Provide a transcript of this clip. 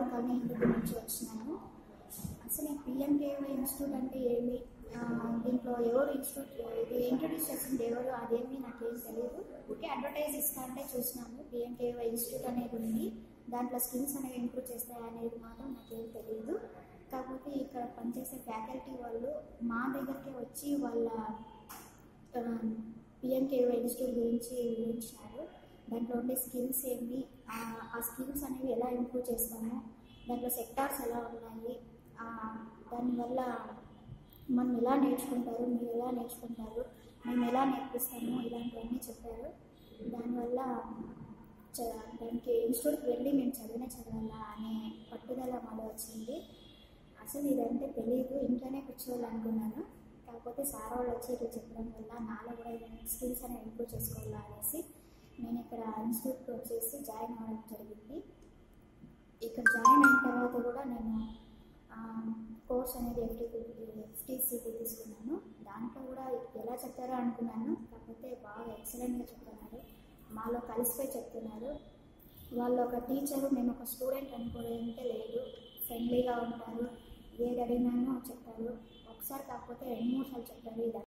colony Hindu నుంచి వచ్చినాను అసలు ఈ పిఎంకేవై ఇన్స్టిట్యూట్ అంటే ఏమి ఆ, దీంట్లో ఎవరు ఇన్స్టిట్యూట్ ఇది ఇంట్రొడ్యూస్ చేసింది ఎవరు అదేమి నాకేం తెలియదు ఊరికే అడ్వర్టైజ్ ఇస్తా అంటే చూసినాను పిఎంకేవై ఇన్స్టిట్యూట్ అనేది ఉంది దాంట్లో స్కిల్స్ అనేవి ఇంప్రూవ్ చేస్తాయి అనేది మాత్రం నాకేం తెలియదు కాకపోతే ఇక్కడ పనిచేసే ఫ్యాకల్టీ వాళ్ళు మా దగ్గరికి వచ్చి వాళ్ళ పిఎంకేవై ఇన్స్టిట్యూట్ గురించి వివరించినారు దాంట్లో ఉండే స్కిల్స్ ఏంటి ఆ ఆ స్కిల్స్ అనేవి ఎలా ఇంప్రూవ్ చేస్తాము దాంట్లో సెక్టార్స్ ఎలా ఉన్నాయి ఆ, దానివల్ల మనం ఎలా నేర్చుకుంటారు మీరు ఎలా నేర్చుకుంటారు మేము ఎలా నేర్పిస్తాము ఇలాంటివన్నీ చెప్పారు దానివల్ల చ- దానికి ఇన్స్టిట్యూట్కి వెళ్ళి మేము చదివిన చదవాలా అనే పట్టుదల మాలో వచ్చింది అసలు ఇదంటే తెలియదు ఇంట్లోనే కూర్చోవాలనుకున్నాను కాకపోతే సార్ వాళ్ళు వచ్చి ఇట్లా చెప్పడం వల్ల నాలో కూడా స్కిల్స్ అనేవి ఇంప్రూవ్ చేసుకోవాలా అనేసి నేను ఇక్కడ ఇన్స్టిట్యూట్కి వచ్చేసి జాయిన్ అవ్వడం జరిగింది ఇక్కడ జాయిన్ అయిన తర్వాత కూడా నేను కోర్స్ అనేది ఎఫ్టీసీ ఎఫ్టీసీపీ తీసుకున్నాను దాంట్లో కూడా ఎలా చెప్తారో అనుకున్నాను కాకపోతే బాగా ఎక్సలెంట్గా చెప్తున్నారు మాలో కలిసిపోయి చెప్తున్నారు వాళ్ళు ఒక టీచరు మేము ఒక స్టూడెంట్ అనుకోవడంటే లేదు ఫ్రెండ్లీగా ఉంటారు ఏది అడిగినానో చెప్తారు ఒకసారి కాకపోతే రెండు మూడు సార్లు చెప్తారు ఇది